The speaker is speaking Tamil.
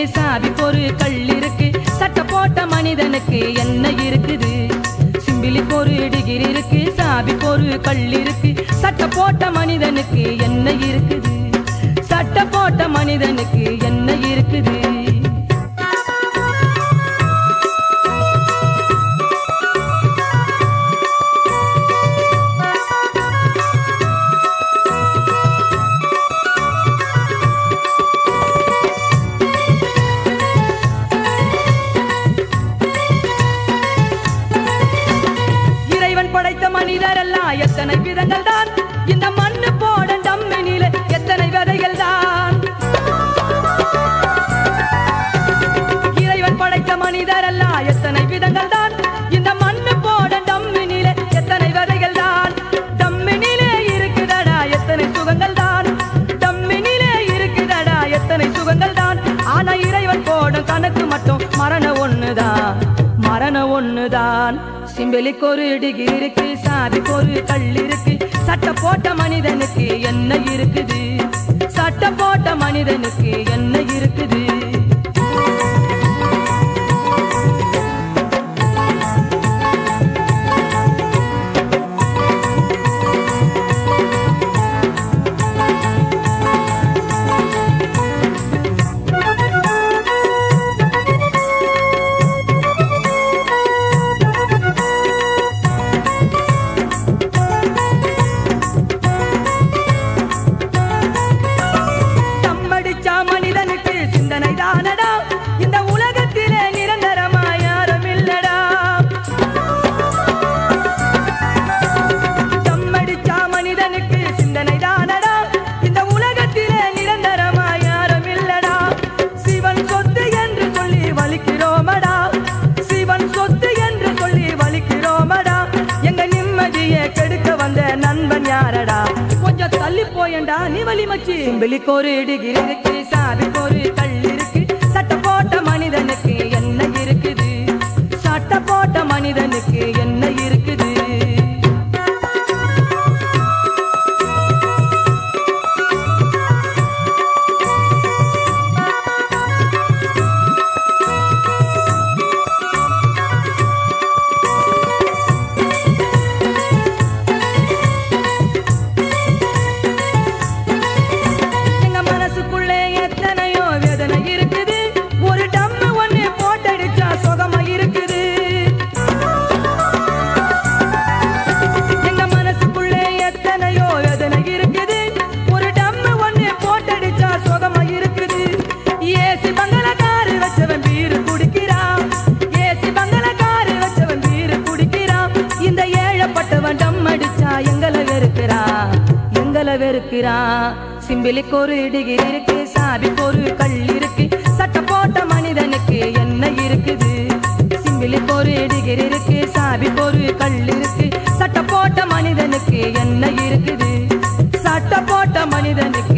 சாவிக்கு ஒரு கல் இருக்கு சட்டை போட்ட மனிதனுக்கு என்ன இருக்குது சிம்பிளிக்கு ஒரு டிகிரி இருக்கு சாவிக்கு ஒரு கல் இருக்கு சட்டை போட்ட மனிதனுக்கு என்ன இருக்குது சட்டை போட்ட மனிதனுக்கு என்ன இருக்குது இறைவன் படைத்த மனிதர் எல்லாம் எத்தனை விதங்கள் தான் இந்த மண்ணு போட டம்மினில எத்தனை விதைகள் தான் இறைவன் படைத்த மனிதர் எல்லாம் எத்தனை விதங்கள் தான் இந்த மண்ணு போட டம்மினில எத்தனை விதைகள் தான் டம்மினிலே இருக்குதடா எத்தனை சுகங்கள் தான் டம்மினிலே இருக்குதடா எத்தனை சுகங்கள் தான் ஆனா இறைவன் போடும் கணக்கு மட்டும் மரண ஒண்ணுதான் மரண ஒண்ணுதான் சிம்பிளிக்கு ஒரு டிகிரி இருக்கு சாதிக்கு ஒரு கல் இருக்கு சட்டை போட்ட மனிதனுக்கு என்ன இருக்குது சட்டை போட்ட மனிதனுக்கு என்ன இருக்குது தம்மடிச்சா மனிதனுக்கு சிந்தனை தானடா இந்த உலகத்திலே நிரந்தரமா யாரும் இல்லடா தம்மடிச்சா மனிதனுக்கு சிந்தனை தானடா இந்த உலகத்திலே நிரந்தரமா யாரும் இல்லடா சிவன் சொத்து என்று சொல்லி வலிக்கிறோமடா சிவன் சொத்து என்று சொல்லி வலிக்கிறோமடா எங்க நிம்மதியை கெடுக்க வந்த நண்பன் யாரடா கொஞ்சம் தள்ளி போயண்டா நீ வலி மச்சி சிம்பிளிக்கு ஒரு டிகிரி இருக்கு சாதிக்கு ஒரு கல் இருக்கு சட்டை போட்ட மனிதனுக்கு என்ன இருக்குது சட்டை போட்ட மனிதனுக்கு என்ன இருக்குது எங்க மனசுக்குள்ளே எத்தனையோ வேதனை இருக்குது ஒரு டம்மு ஒண்ணு போட்டடிச்சா சுகமா இருக்குது எங்க மனசுக்குள்ளே எத்தனையோ வேதனை இருக்குது ஒரு டம்மு ஒண்ணு போட்டடிச்சா சுகமா இருக்குது ஏசி பங்களக்காரு வச்சவன் பீரு குடிக்கிறான் ஏசி பங்களக்காரு வச்சவன் பீரு குடிக்கிறான் இந்த ஏழப்பட்டவன் டம் அடிச்சா எங்களை வெறுக்கிறான் எங்களை வெறுக்கிறான் சிம்பிளிக்கு ஒரு டிகிரி இருக்கு சாபிக்கு ஒரு கல் இருக்கு சட்டை போட்ட மனிதனுக்கு என்ன இருக்குது சிம்பிளிக்கு ஒரு டிகிரி இருக்கு சாபிக்கு ஒரு கல் இருக்கு சட்டை போட்ட மனிதனுக்கு என்ன இருக்குது சட்டை போட்ட மனிதனுக்கு